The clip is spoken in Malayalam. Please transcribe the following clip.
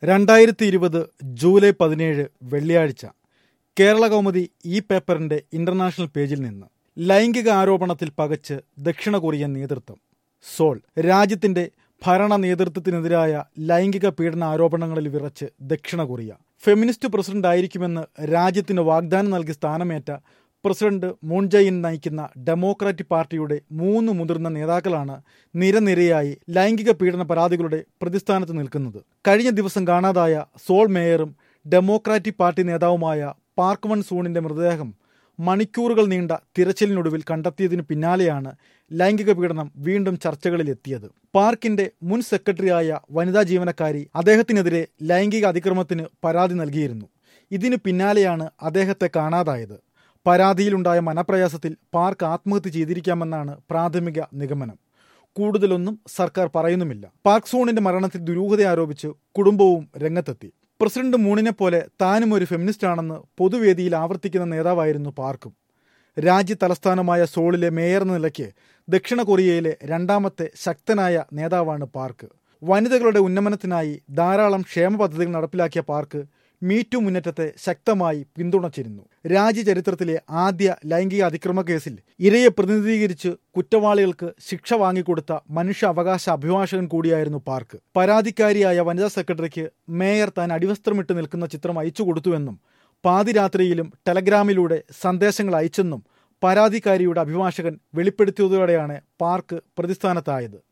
രണ്ടായിരത്തി ഇരുപത് ജൂലൈ പതിനേഴ് വെള്ളിയാഴ്ച കേരള കൗമുദി ഈ പേപ്പറിന്റെ ഇന്റർനാഷണൽ പേജിൽ നിന്ന് ലൈംഗിക ആരോപണത്തിൽ പകച്ച് ദക്ഷിണ കൊറിയൻ നേതൃത്വം സോൾ രാജ്യത്തിന്റെ ഭരണ നേതൃത്വത്തിനെതിരായ ലൈംഗിക പീഡന ആരോപണങ്ങളിൽ വിറച്ച് ദക്ഷിണ കൊറിയ ഫെമിനിസ്റ്റ് പ്രസിഡന്റ് ആയിരിക്കുമെന്ന് രാജ്യത്തിന് വാഗ്ദാനം നൽകി സ്ഥാനമേറ്റ പ്രസിഡന്റ് മൂൺ ജയിൻ നയിക്കുന്ന ഡെമോക്രാറ്റിക് പാർട്ടിയുടെ മൂന്ന് മുതിർന്ന നേതാക്കളാണ് നിരനിരയായി ലൈംഗിക പീഡന പരാതികളുടെ പ്രതിസ്ഥാനത്ത് നിൽക്കുന്നത് കഴിഞ്ഞ ദിവസം കാണാതായ സോൾ മേയറും ഡെമോക്രാറ്റിക് പാർട്ടി നേതാവുമായ പാർക്ക് വൺ സൂണിന്റെ മൃതദേഹം മണിക്കൂറുകൾ നീണ്ട തിരച്ചിലിനൊടുവിൽ കണ്ടെത്തിയതിനു പിന്നാലെയാണ് ലൈംഗിക പീഡനം വീണ്ടും ചർച്ചകളിലെത്തിയത് പാർക്കിന്റെ മുൻ സെക്രട്ടറിയായ വനിതാ ജീവനക്കാരി അദ്ദേഹത്തിനെതിരെ ലൈംഗിക അതിക്രമത്തിന് പരാതി നൽകിയിരുന്നു ഇതിനു പിന്നാലെയാണ് അദ്ദേഹത്തെ കാണാതായത് പരാതിയിലുണ്ടായ മനപ്രയാസത്തിൽ പാർക്ക് ആത്മഹത്യ ചെയ്തിരിക്കാമെന്നാണ് പ്രാഥമിക നിഗമനം കൂടുതലൊന്നും സർക്കാർ പറയുന്നുമില്ല പാർക്ക് സൂണിന്റെ മരണത്തിൽ ദുരൂഹത ആരോപിച്ച് കുടുംബവും രംഗത്തെത്തി പ്രസിഡന്റ് മൂണിനെ പോലെ താനും ഒരു ഫെമിനിസ്റ്റ് ആണെന്ന് പൊതുവേദിയിൽ ആവർത്തിക്കുന്ന നേതാവായിരുന്നു പാർക്കും രാജ്യ തലസ്ഥാനമായ സോളിലെ മേയർ എന്ന നിലയ്ക്ക് ദക്ഷിണ കൊറിയയിലെ രണ്ടാമത്തെ ശക്തനായ നേതാവാണ് പാർക്ക് വനിതകളുടെ ഉന്നമനത്തിനായി ധാരാളം ക്ഷേമ പദ്ധതികൾ നടപ്പിലാക്കിയ പാർക്ക് മീറ്റു മുന്നേറ്റത്തെ ശക്തമായി പിന്തുണച്ചിരുന്നു രാജ്യചരിത്രത്തിലെ ആദ്യ ലൈംഗിക അതിക്രമ കേസിൽ ഇരയെ പ്രതിനിധീകരിച്ച് കുറ്റവാളികൾക്ക് ശിക്ഷ വാങ്ങിക്കൊടുത്ത മനുഷ്യ അവകാശ അഭിഭാഷകൻ കൂടിയായിരുന്നു പാർക്ക് പരാതിക്കാരിയായ വനിതാ സെക്രട്ടറിക്ക് മേയർ താൻ അടിവസ്ത്രമിട്ട് നിൽക്കുന്ന ചിത്രം അയച്ചു കൊടുത്തുവെന്നും പാതിരാത്രിയിലും ടെലഗ്രാമിലൂടെ സന്ദേശങ്ങൾ അയച്ചെന്നും പരാതിക്കാരിയുടെ അഭിഭാഷകൻ വെളിപ്പെടുത്തിയതോടെയാണ് പാർക്ക് പ്രതിസ്ഥാനത്തായത്